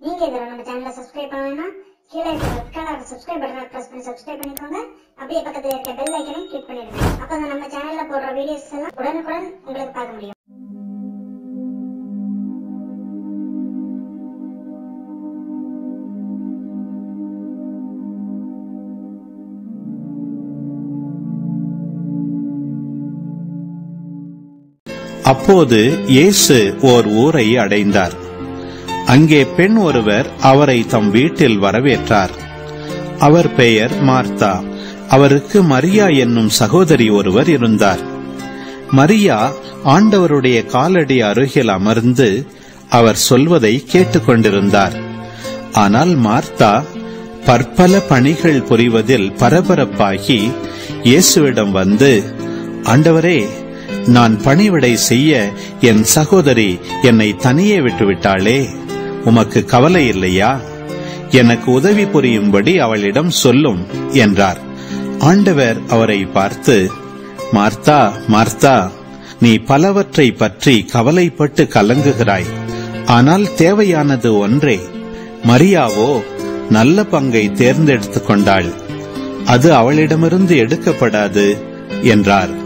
நீங்க இதுல நம்ம சேனலை சப்ஸ்கிரைப் பண்ணணும்னா கீழே இருக்க ரெட் கலர் சப்ஸ்கிரைப் பட்டனை பிரஸ் பண்ணி சப்ஸ்கிரைப் பண்ணிக்கோங்க அப்படியே பக்கத்துல இருக்க பெல் ஐக்கனையும் கிளிக் பண்ணிடுங்க அப்பதான் நம்ம சேனல்ல போடுற வீடியோஸ் எல்லாம் உடனுக்குடன் உங்களுக்கு பார்க்க முடியும் அப்போது இயேசு ஓர் ஊரை அடைந்தார் அங்கே பெண் ஒருவர் அவரை தம் வீட்டில் வரவேற்றார் அவர் பெயர் மார்த்தா அவருக்கு மரியா என்னும் சகோதரி ஒருவர் இருந்தார் மரியா ஆண்டவருடைய காலடி அருகில் அமர்ந்து அவர் சொல்வதை கேட்டுக்கொண்டிருந்தார் ஆனால் மார்த்தா பற்பல பணிகள் புரிவதில் பரபரப்பாகி இயேசுவிடம் வந்து ஆண்டவரே நான் பணிவிடை செய்ய என் சகோதரி என்னை தனியே விட்டுவிட்டாளே உமக்கு கவலை இல்லையா எனக்கு உதவி புரியும்படி அவளிடம் சொல்லும் என்றார் ஆண்டவர் அவரை பார்த்து மார்த்தா மார்த்தா நீ பலவற்றை பற்றி கவலைப்பட்டு கலங்குகிறாய் ஆனால் தேவையானது ஒன்றே மரியாவோ நல்ல பங்கை தேர்ந்தெடுத்துக் கொண்டாள் அது அவளிடமிருந்து எடுக்கப்படாது என்றார்